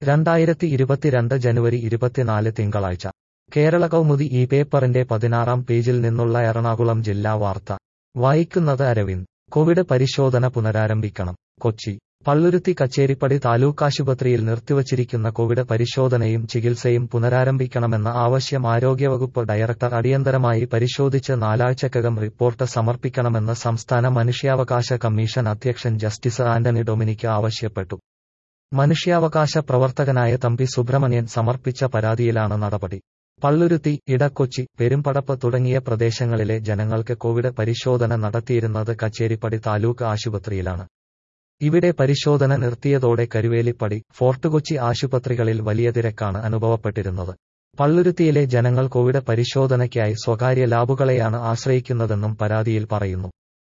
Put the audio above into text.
രണ്ടായിരത്തി ഇരുപത്തിരണ്ട് ജനുവരി ഇരുപത്തിനാല് തിങ്കളാഴ്ച കേരള കൗമുദി ഈ പേപ്പറിന്റെ പതിനാറാം പേജിൽ നിന്നുള്ള എറണാകുളം ജില്ലാ വാർത്ത വായിക്കുന്നത് അരവിന്ദ് കോവിഡ് പരിശോധന പുനരാരംഭിക്കണം കൊച്ചി പള്ളുരുത്തി കച്ചേരിപ്പടി താലൂക്കാശുപത്രിയിൽ നിർത്തിവച്ചിരിക്കുന്ന കോവിഡ് പരിശോധനയും ചികിത്സയും പുനരാരംഭിക്കണമെന്ന ആവശ്യം ആരോഗ്യവകുപ്പ് ഡയറക്ടർ അടിയന്തരമായി പരിശോധിച്ച് നാലാഴ്ചക്കകം റിപ്പോർട്ട് സമർപ്പിക്കണമെന്ന് സംസ്ഥാന മനുഷ്യാവകാശ കമ്മീഷൻ അധ്യക്ഷൻ ജസ്റ്റിസ് ആന്റണി ഡൊമിനിക് ആവശ്യപ്പെട്ടു മനുഷ്യാവകാശ പ്രവർത്തകനായ തമ്പി സുബ്രഹ്മണ്യൻ സമർപ്പിച്ച പരാതിയിലാണ് നടപടി പള്ളുരുത്തി ഇടക്കൊച്ചി പെരുമ്പടപ്പ് തുടങ്ങിയ പ്രദേശങ്ങളിലെ ജനങ്ങൾക്ക് കോവിഡ് പരിശോധന നടത്തിയിരുന്നത് കച്ചേരിപ്പടി താലൂക്ക് ആശുപത്രിയിലാണ് ഇവിടെ പരിശോധന നിർത്തിയതോടെ കരുവേലിപ്പടി ഫോർട്ട് കൊച്ചി ആശുപത്രികളിൽ വലിയ തിരക്കാണ് അനുഭവപ്പെട്ടിരുന്നത് പള്ളുരുത്തിയിലെ ജനങ്ങൾ കോവിഡ് പരിശോധനയ്ക്കായി സ്വകാര്യ ലാബുകളെയാണ് ആശ്രയിക്കുന്നതെന്നും പരാതിയിൽ പറയുന്നു